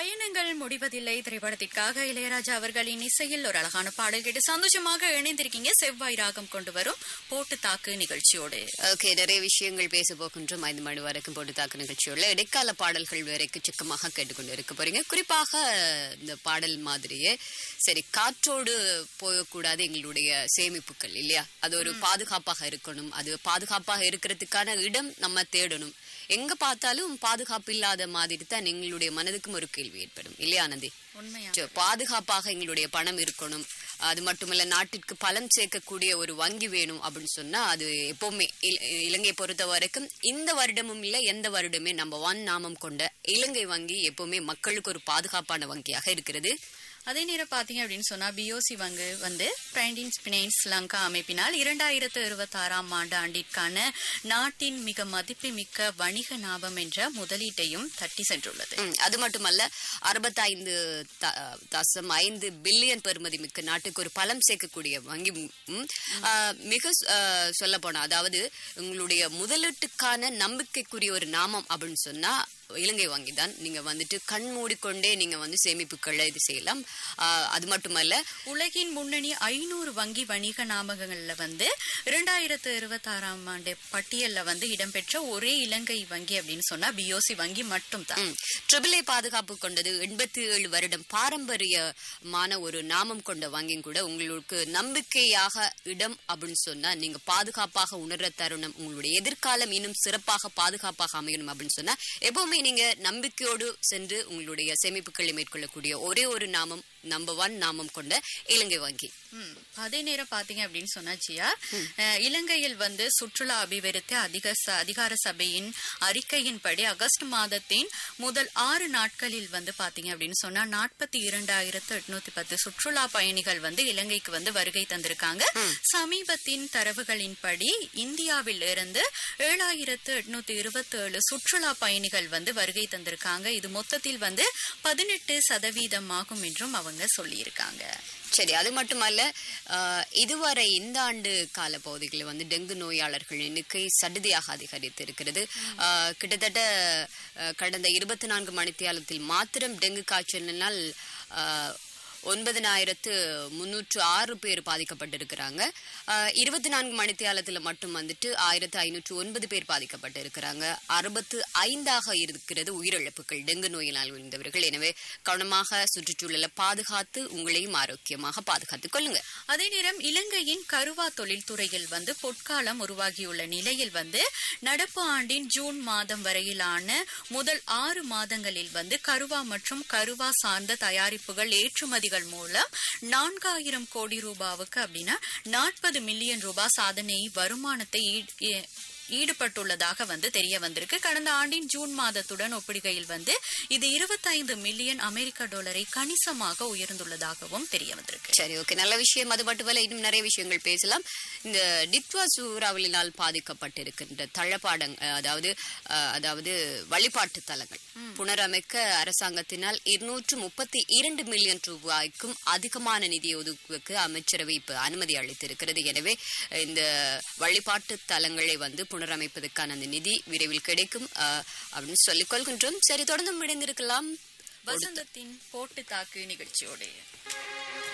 பயணங்கள் முடிவதில்லை திரைப்படத்திற்காக இளையராஜா அவர்களின் இசையில் ஒரு அழகான பாடல் கேட்டு சந்தோஷமாக இணைந்திருக்கீங்க செவ்வாய் ராகம் கொண்டு வரும் போட்டு தாக்கு நிகழ்ச்சியோடு ஓகே நிறைய விஷயங்கள் பேச போகின்றோம் ஐந்து மணி வரைக்கும் போட்டு தாக்கு நிகழ்ச்சியுள்ள இடைக்கால பாடல்கள் வரைக்கும் சிக்கமாக கேட்டுக்கொண்டு இருக்க போறீங்க குறிப்பாக இந்த பாடல் மாதிரியே சரி காற்றோடு போகக்கூடாது எங்களுடைய சேமிப்புகள் இல்லையா அது ஒரு பாதுகாப்பாக இருக்கணும் அது பாதுகாப்பாக இருக்கிறதுக்கான இடம் நம்ம தேடணும் எங்க பார்த்தாலும் பாதுகாப்பு இல்லாத மாதிரி தான் எங்களுடைய மனதுக்கும் ஒரு கேள்வி ஏற்படும் இல்லையா ஆனந்தி உண்மையா சரி, பாதுகாப்பாக எங்களுடைய பணம் இருக்கணும் அது மட்டுமல்ல நாட்டிற்கு பலம் சேர்க்கக்கூடிய ஒரு வங்கி வேணும் அப்படின்னு சொன்னா அது எப்பவுமே இல- இலங்கையை பொறுத்த வரைக்கும் இந்த வருடமும் இல்ல எந்த வருடமே நம்ம ஒன் நாமம் கொண்ட இலங்கை வங்கி எப்பவுமே மக்களுக்கு ஒரு பாதுகாப்பான வங்கியாக இருக்கிறது அதே நேரம் பாத்தீங்க அப்படின்னு சொன்னா பிஓசி வங்கு வந்து பிரைண்டின் ஸ்பினைன்ஸ் லங்கா அமைப்பினால் இரண்டாயிரத்து இருபத்தி ஆறாம் ஆண்டு ஆண்டிற்கான நாட்டின் மிக மதிப்புமிக்க வணிக லாபம் என்ற முதலீட்டையும் தட்டி சென்றுள்ளது ம், அது மட்டுமல்ல அறுபத்தைந்து த- தசம் ஐந்து பில்லியன் பெறுமதி மிக்க நாட்டுக்கு ஒரு பலம் சேர்க்கக்கூடிய வங்கி ம், ஆ, மிக சொல்ல போனா அதாவது உங்களுடைய முதலீட்டுக்கான நம்பிக்கைக்குரிய ஒரு நாமம் அப்படின்னு சொன்னா இலங்கை வங்கி தான் நீங்க வந்துட்டு கண் மூடிக்கொண்டே நீங்க வந்து சேமிப்புகளை இது செய்யலாம் ஆ, அது மட்டுமல்ல உலகின் முன்னணி ஐநூறு வங்கி வணிக நாமகங்கள்ல வந்து இரண்டாயிரத்து இருபத்தி ஆறாம் ஆண்டு பட்டியல்ல வந்து இடம்பெற்ற ஒரே இலங்கை வங்கி அப்படின்னு சொன்னா பிஓசி வங்கி மட்டும் தான் ட்ரிபிள் ஏ பாதுகாப்பு கொண்டது எண்பத்தி ஏழு வருடம் பாரம்பரியமான ஒரு நாமம் கொண்ட வங்கியும் கூட உங்களுக்கு நம்பிக்கையாக இடம் அப்படின்னு சொன்னா நீங்க பாதுகாப்பாக உணர்ற தருணம் உங்களுடைய எதிர்காலம் இன்னும் சிறப்பாக பாதுகாப்பாக அமையணும் அப்படின்னு சொன்னா எப்பவுமே நீங்க நம்பிக்கையோடு சென்று உங்களுடைய சேமிப்புகளை மேற்கொள்ளக்கூடிய ஒரே ஒரு நாமம் நம்பர் ஒன் நாமம் கொண்ட இலங்கை வங்கி ம். அதே நேரம் பாத்தீங்க அப்படின்னு சொன்னா ஜியா அஹ், இலங்கையில் வந்து சுற்றுலா அபிவிருத்தி அதிக ச- அதிகார சபையின் அறிக்கையின்படி ஆகஸ்ட் மாதத்தின் முதல் ஆறு நாட்களில் வந்து பாத்தீங்க அப்படின்னு சொன்னா நாற்பத்தி இரண்டாயிரத்து எட்நூத்தி பத்து சுற்றுலா பயணிகள் வந்து இலங்கைக்கு வந்து வருகை தந்திருக்காங்க சமீபத்தின் தரவுகளின்படி இந்தியாவில் இருந்து ஏழாயிரத்து எட்நூத்தி இருபத்தி ஏழு சுற்றுலா பயணிகள் வந்து வருகை தந்திருக்காங்க இது மொத்தத்தில் வந்து பதினெட்டு சதவீதம் ஆகும் என்றும் அவங்க சொல்லியிருக்காங்க சரி அது மட்டுமல்ல ஆஹ், இதுவரை இந்த ஆண்டு கால பகுதிகளில் வந்து டெங்கு நோயாளர்கள் எண்ணிக்கை சடுதியாக அதிகரித்து இருக்கிறது ஆஹ், கிட்டத்தட்ட ஆஹ், கடந்த இருபத்தி நான்கு மணித்தியாலத்தில் மாத்திரம் டெங்கு காய்ச்சலினால் ஆஹ், ஒன்பதினாயிரத்து முன்னூற்று ஆறு பேர் பாதிக்கப்பட்டிருக்கிறாங்க ஆஹ், இருபத்தி நான்கு மணித்தியாலத்தில் மட்டும் வந்துட்டு ஆயிரத்து ஐநூற்று ஒன்பது பேர் பாதிக்கப்பட்டிருக்கிறாங்க அறுபத்து ஐந்தாக இருக்கிறது உயிரிழப்புகள் டெங்கு நோயினால் விழுந்தவர்கள் எனவே கவனமாக சுற்றுச்சூழலை பாதுகாத்து உங்களையும் ஆரோக்கியமாக பாதுகாத்துக் கொள்ளுங்க அதே நேரம் இலங்கையின் கருவா தொழில்துறையில் வந்து பொற்காலம் உருவாகியுள்ள நிலையில் வந்து நடப்பு ஆண்டின் ஜூன் மாதம் வரையிலான முதல் ஆறு மாதங்களில் வந்து கருவா மற்றும் கருவா சார்ந்த தயாரிப்புகள் ஏற்றுமதிகள் மூலம் நான்காயிரம் கோடி ரூபாவுக்கு அப்படின்னா நாற்பது மில்லியன் ரூபாய் சாதனை வருமானத்தை ஈ- ஈ- ஈடுபட்டுள்ளதாக வந்து தெரிய வந்திருக்கு கடந்த ஆண்டின் ஜூன் மாதத்துடன் ஒப்பிடுகையில் வந்து இது இருபத்தைந்து மில்லியன் அமெரிக்க டாலரை கணிசமாக உயர்ந்துள்ளதாகவும் தெரிய வந்திருக்கு சரி ஓகே நல்ல விஷயம் அது மட்டுமல்ல இன்னும் நிறைய விஷயங்கள் பேசலாம் இந்த டித்வா சூறாவளினால் பாதிக்கப்பட்டிருக்கின்ற தளபாடங் அஹ், அதாவது அஹ், அதாவது வழிபாட்டு தலங்கள் புனரமைக்க அரசாங்கத்தினால் இருநூற்று முப்பத்தி இரண்டு மில்லியன் ரூபாய்க்கும் அதிகமான நிதி ஒதுக்குவதற்கு அமைச்சரவை இப்ப அனுமதி அளித்திருக்கிறது எனவே இந்த வழிபாட்டு தலங்களை வந்து புனரமைப்பதற்கான அந்த நிதி விரைவில் கிடைக்கும் அஹ், அப்படின்னு சொல்லிக் கொள்கின்றோம் சரி தொடர்ந்து இணைந்திருக்கலாம் வசந்தத்தின் போட்டு தாக்கு நிகழ்ச்சியோடு